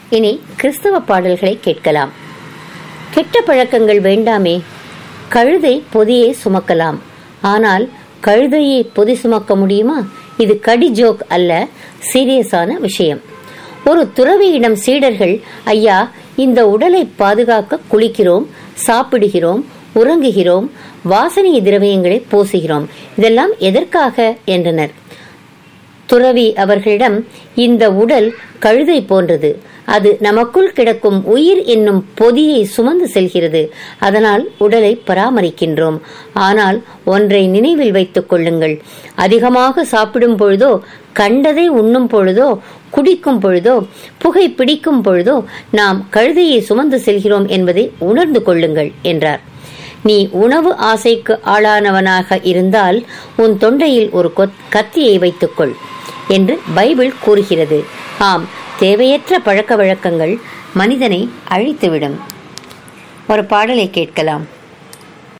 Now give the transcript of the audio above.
இனி கிறிஸ்தவ பாடல்களை கேட்கலாம் கெட்ட பழக்கங்கள் வேண்டாமே கழுதை பொதியை சுமக்கலாம் ஆனால் கழுதையை பொதி சுமக்க முடியுமா இது கடி ஜோக் அல்ல சீரியஸான விஷயம் ஒரு துறவியிடம் சீடர்கள் ஐயா இந்த உடலை பாதுகாக்க குளிக்கிறோம் சாப்பிடுகிறோம் உறங்குகிறோம் வாசனை திரவியங்களை பூசுகிறோம் இதெல்லாம் எதற்காக என்றனர் துறவி அவர்களிடம் இந்த உடல் கழுதை போன்றது அது நமக்குள் கிடக்கும் உயிர் என்னும் பொதியை சுமந்து செல்கிறது அதனால் உடலை பராமரிக்கின்றோம் ஆனால் ஒன்றை நினைவில் வைத்துக் கொள்ளுங்கள் அதிகமாக சாப்பிடும் பொழுதோ கண்டதை உண்ணும் பொழுதோ குடிக்கும் பொழுதோ புகை பிடிக்கும் பொழுதோ நாம் கழுதையை சுமந்து செல்கிறோம் என்பதை உணர்ந்து கொள்ளுங்கள் என்றார் நீ உணவு ஆசைக்கு ஆளானவனாக இருந்தால் உன் தொண்டையில் ஒரு கத்தியை வைத்துக்கொள் என்று பைபிள் கூறுகிறது ஆம் தேவையற்ற பழக்க வழக்கங்கள் மனிதனை அழித்துவிடும் ஒரு பாடலை கேட்கலாம்